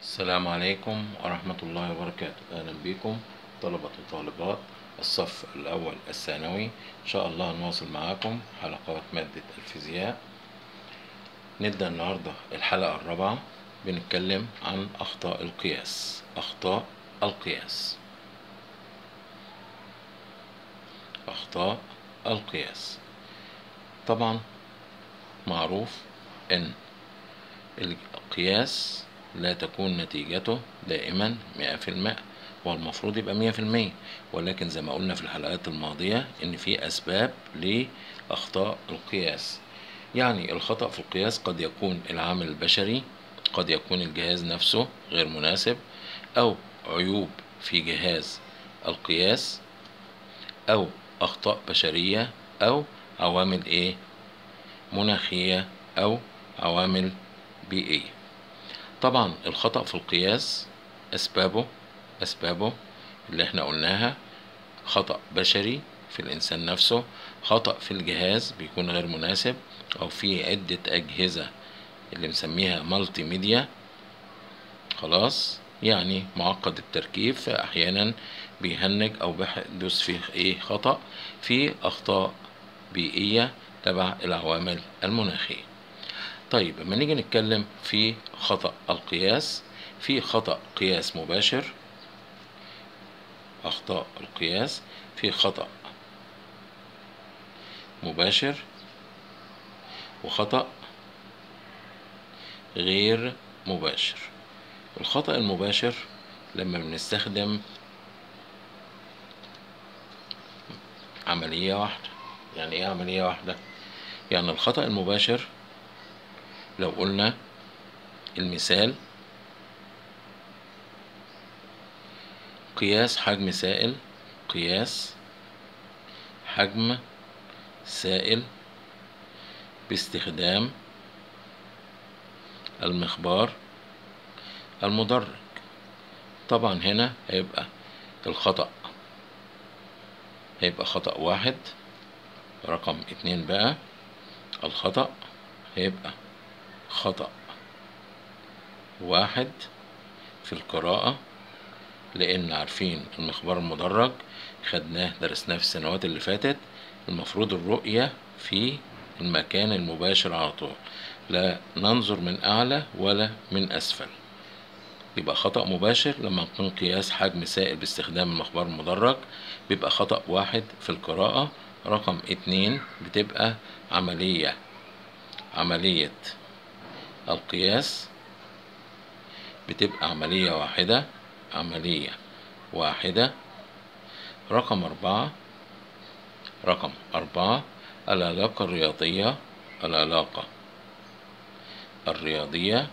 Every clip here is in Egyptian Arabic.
السلام عليكم ورحمة الله وبركاته أهلا بكم طلبة وطالبات الصف الأول الثانوي إن شاء الله نواصل معاكم حلقات مادة الفيزياء نبدأ النهاردة الحلقة الرابعة بنتكلم عن أخطاء القياس أخطاء القياس أخطاء القياس طبعا معروف إن القياس لا تكون نتيجته دائما مئة في المئة والمفروض يبقى مية في المية ولكن زي ما قلنا في الحلقات الماضية إن في أسباب لأخطاء القياس يعني الخطأ في القياس قد يكون العامل البشري قد يكون الجهاز نفسه غير مناسب أو عيوب في جهاز القياس أو أخطاء بشرية أو عوامل إيه مناخية أو عوامل بيئية طبعا الخطأ في القياس أسبابه أسبابه اللي احنا قلناها خطأ بشري في الإنسان نفسه خطأ في الجهاز بيكون غير مناسب أو في عدة أجهزة اللي بنسميها مالتي ميديا خلاص يعني معقد التركيب فأحيانا بيهنج أو بيحدث فيه إيه خطأ في أخطاء بيئية تبع العوامل المناخية طيب لما نيجي نتكلم في خطأ القياس في خطأ قياس مباشر أخطاء القياس في خطأ مباشر وخطأ غير مباشر الخطأ المباشر لما بنستخدم عملية واحدة يعني ايه عملية واحدة يعني الخطأ المباشر لو قلنا المثال قياس حجم سائل قياس حجم سائل باستخدام المخبار المدرج طبعا هنا هيبقى الخطأ هيبقى خطأ واحد رقم اتنين بقى الخطأ هيبقى خطأ واحد في القراءة لأن عارفين المخبار المدرج خدناه درسناه في السنوات اللي فاتت المفروض الرؤية في المكان المباشر على طول لا ننظر من أعلى ولا من أسفل يبقى خطأ مباشر لما نكون قياس حجم سائل باستخدام المخبار المدرج بيبقى خطأ واحد في القراءة رقم اتنين بتبقى عملية عملية القياس بتبقى عملية واحدة عملية واحدة رقم أربعة رقم أربعة العلاقة الرياضية العلاقة الرياضية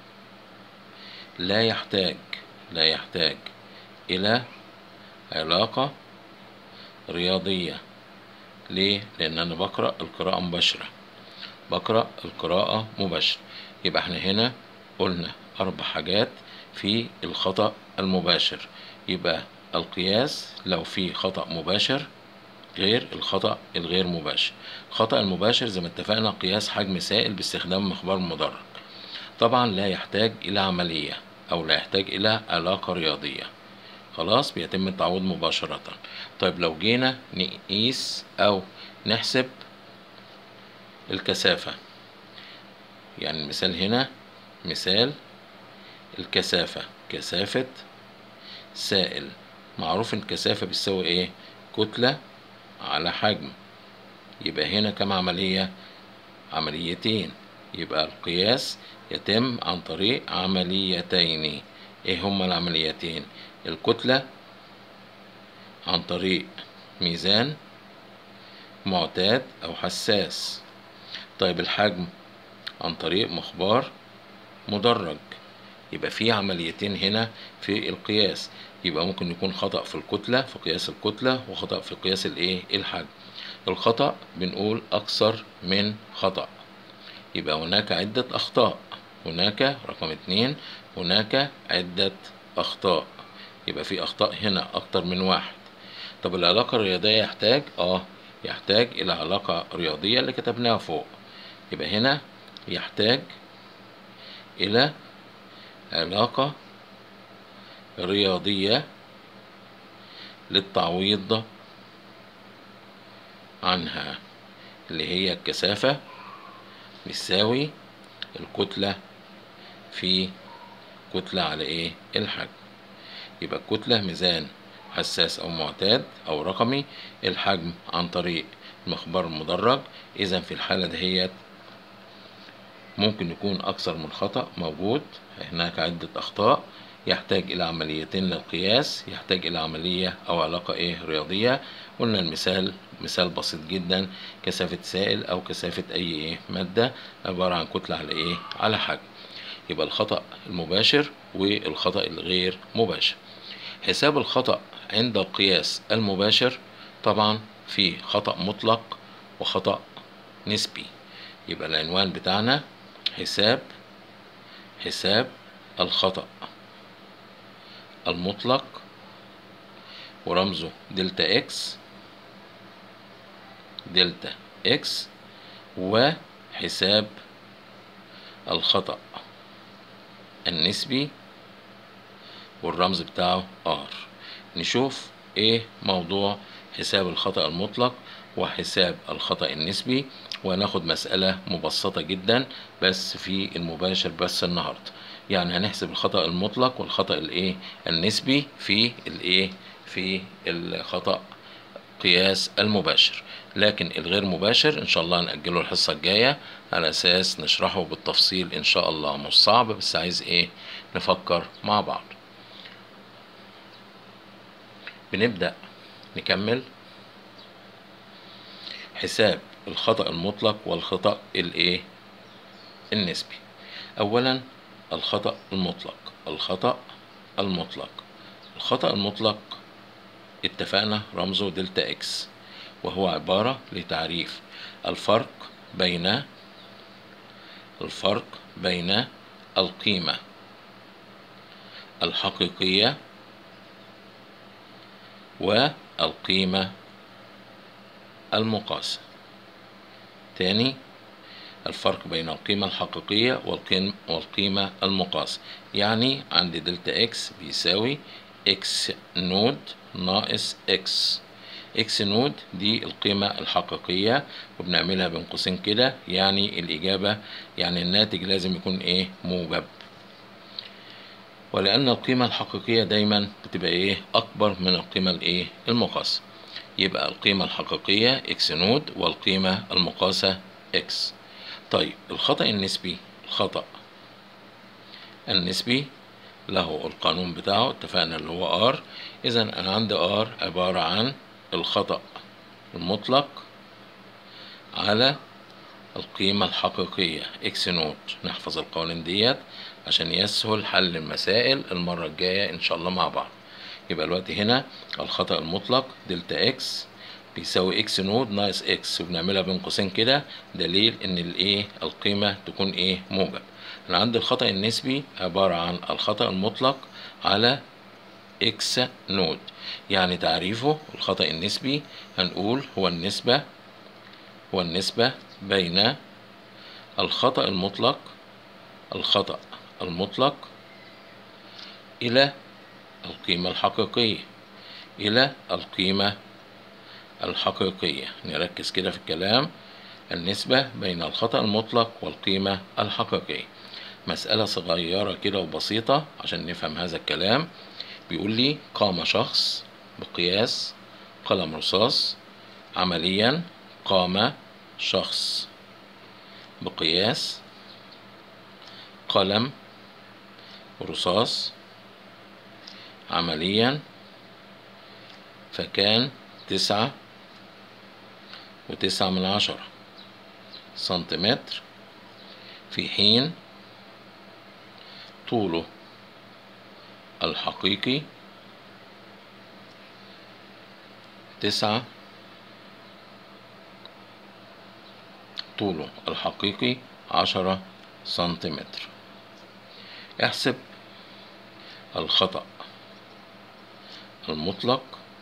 لا يحتاج لا يحتاج إلى علاقة رياضية ليه؟ لأن أنا بقرأ القراءة مباشرة بقرأ القراءة مباشرة يبقى احنا هنا قلنا أربع حاجات في الخطأ المباشر يبقى القياس لو في خطأ مباشر غير الخطأ الغير مباشر الخطأ المباشر زي ما اتفقنا قياس حجم سائل باستخدام مخبار مدرج طبعا لا يحتاج إلى عملية أو لا يحتاج إلى علاقة رياضية خلاص بيتم التعويض مباشرة طيب لو جينا نقيس أو نحسب الكثافة يعني المثال هنا مثال الكثافة كثافة سائل معروف ان الكثافة بتساوي ايه كتلة على حجم يبقى هنا كم عملية عمليتين يبقى القياس يتم عن طريق عمليتين ايه هما العمليتين الكتلة عن طريق ميزان معتاد او حساس طيب الحجم عن طريق مخبار مدرج يبقى في عمليتين هنا في القياس يبقى ممكن يكون خطأ في الكتلة في قياس الكتلة وخطأ في قياس الايه الحجم الخطأ بنقول أكثر من خطأ يبقى هناك عدة أخطاء هناك رقم اتنين هناك عدة أخطاء يبقى في أخطاء هنا أكتر من واحد طب العلاقة الرياضية يحتاج اه يحتاج إلى علاقة رياضية اللي كتبناها فوق يبقى هنا يحتاج إلى علاقة رياضية للتعويض عنها اللي هي الكثافة بتساوي الكتلة في كتلة على ايه الحجم يبقى الكتلة ميزان حساس او معتاد او رقمي الحجم عن طريق المخبار المدرج اذا في الحالة دهيت ممكن يكون اكثر من خطأ موجود هناك عدة اخطاء يحتاج الى عمليتين للقياس يحتاج الى عملية او علاقة ايه رياضية قلنا المثال مثال بسيط جدا كثافة سائل او كثافة اي ايه مادة عبارة عن كتلة على ايه على حجم يبقى الخطأ المباشر والخطأ الغير مباشر حساب الخطأ عند القياس المباشر طبعا في خطأ مطلق وخطأ نسبي يبقى العنوان بتاعنا حساب حساب الخطأ المطلق ورمزه دلتا اكس دلتا اكس وحساب الخطأ النسبي والرمز بتاعه R نشوف ايه موضوع حساب الخطأ المطلق وحساب الخطأ النسبي وهناخد مسألة مبسطة جدا بس في المباشر بس النهاردة يعني هنحسب الخطأ المطلق والخطأ الايه النسبي في الايه في الخطأ قياس المباشر لكن الغير مباشر ان شاء الله نأجله الحصة الجاية على اساس نشرحه بالتفصيل ان شاء الله مش صعب بس عايز ايه نفكر مع بعض بنبدأ نكمل حساب الخطأ المطلق والخطأ الايه النسبي اولا الخطأ المطلق الخطأ المطلق الخطأ المطلق اتفقنا رمزه دلتا اكس وهو عبارة لتعريف الفرق بين الفرق بين القيمة الحقيقية والقيمة المقاسة تاني الفرق بين القيمة الحقيقية والقيمة المقاسة يعني عندي دلتا اكس بيساوي اكس نود ناقص اكس اكس نود دي القيمة الحقيقية وبنعملها بين قوسين كده يعني الإجابة يعني الناتج لازم يكون ايه موجب ولأن القيمة الحقيقية دايما بتبقى ايه أكبر من القيمة الايه المقاسة يبقى القيمة الحقيقية اكس نود والقيمة المقاسة اكس طيب الخطأ النسبي الخطأ النسبي له القانون بتاعه اتفقنا اللي هو R إذا أنا عندي R عبارة عن الخطأ المطلق على القيمة الحقيقية اكس نوت نحفظ القوانين ديت عشان يسهل حل المسائل المرة الجاية إن شاء الله مع بعض يبقى الوقت هنا الخطأ المطلق دلتا اكس بيساوي اكس نود ناقص اكس وبنعملها بين قوسين كده دليل ان الايه القيمة تكون ايه موجب انا عندي الخطأ النسبي عبارة عن الخطأ المطلق على اكس نود يعني تعريفه الخطأ النسبي هنقول هو النسبة هو النسبة بين الخطأ المطلق الخطأ المطلق إلى القيمة الحقيقية إلى القيمة الحقيقية نركز كده في الكلام النسبة بين الخطأ المطلق والقيمة الحقيقية مسألة صغيرة كده وبسيطة عشان نفهم هذا الكلام بيقول لي قام شخص بقياس قلم رصاص عمليا قام شخص بقياس قلم رصاص عمليا فكان تسعة وتسعة من عشرة سنتيمتر في حين طوله الحقيقي تسعة طوله الحقيقي عشرة سنتيمتر احسب الخطأ المطلق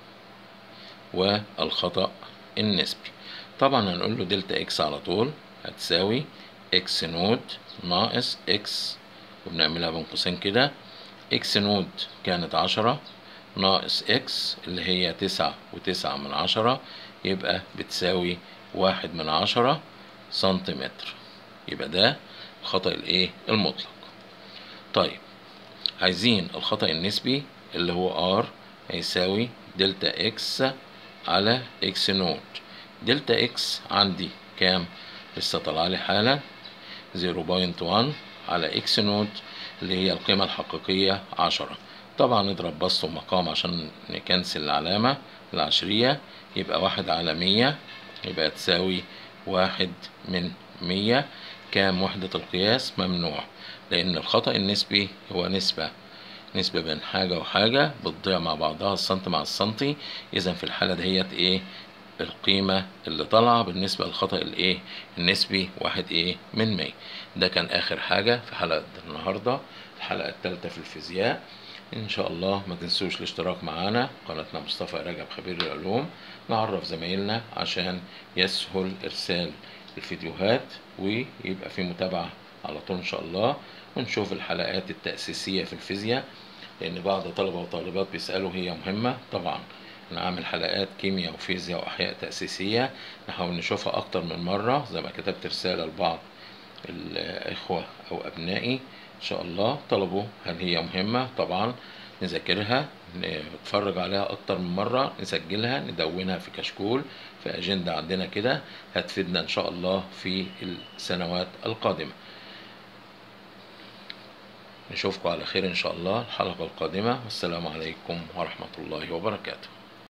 والخطأ النسبي طبعا هنقول له دلتا اكس على طول هتساوي اكس نود ناقص اكس وبنعملها بين قوسين كده اكس نود كانت عشرة ناقص اكس اللي هي تسعة وتسعة من عشرة يبقى بتساوي واحد من عشرة سنتيمتر يبقى ده الخطأ الايه المطلق طيب عايزين الخطأ النسبي اللي هو ار هيساوي دلتا اكس على اكس نوت دلتا اكس عندي كام لسه طالع لي حالا 0.1 على اكس نوت اللي هي القيمة الحقيقية عشرة طبعا نضرب بسط ومقام عشان نكنسل العلامة العشرية يبقى واحد على مية يبقى تساوي واحد من مية كام وحدة القياس ممنوع لأن الخطأ النسبي هو نسبة نسبة بين حاجة وحاجة بتضيع مع بعضها السنتي مع السنتي إذا في الحالة دهيت إيه القيمة اللي طالعة بالنسبة للخطأ الإيه النسبي واحد إيه من مية ده كان آخر حاجة في حلقة النهاردة الحلقة التالتة في الفيزياء إن شاء الله ما تنسوش الاشتراك معانا قناتنا مصطفى رجب خبير العلوم نعرف زمايلنا عشان يسهل إرسال الفيديوهات ويبقى في متابعة على طول إن شاء الله ونشوف الحلقات التأسيسية في الفيزياء لأن بعض طلبة وطالبات بيسألوا هي مهمة طبعا نعمل حلقات كيمياء وفيزياء وأحياء تأسيسية نحاول نشوفها أكتر من مرة زي ما كتبت رسالة لبعض الإخوة أو أبنائي إن شاء الله طلبوا هل هي مهمة طبعا نذاكرها نتفرج عليها أكتر من مرة نسجلها ندونها في كشكول في أجندة عندنا كده هتفيدنا إن شاء الله في السنوات القادمة نشوفكم على خير إن شاء الله الحلقة القادمة والسلام عليكم ورحمة الله وبركاته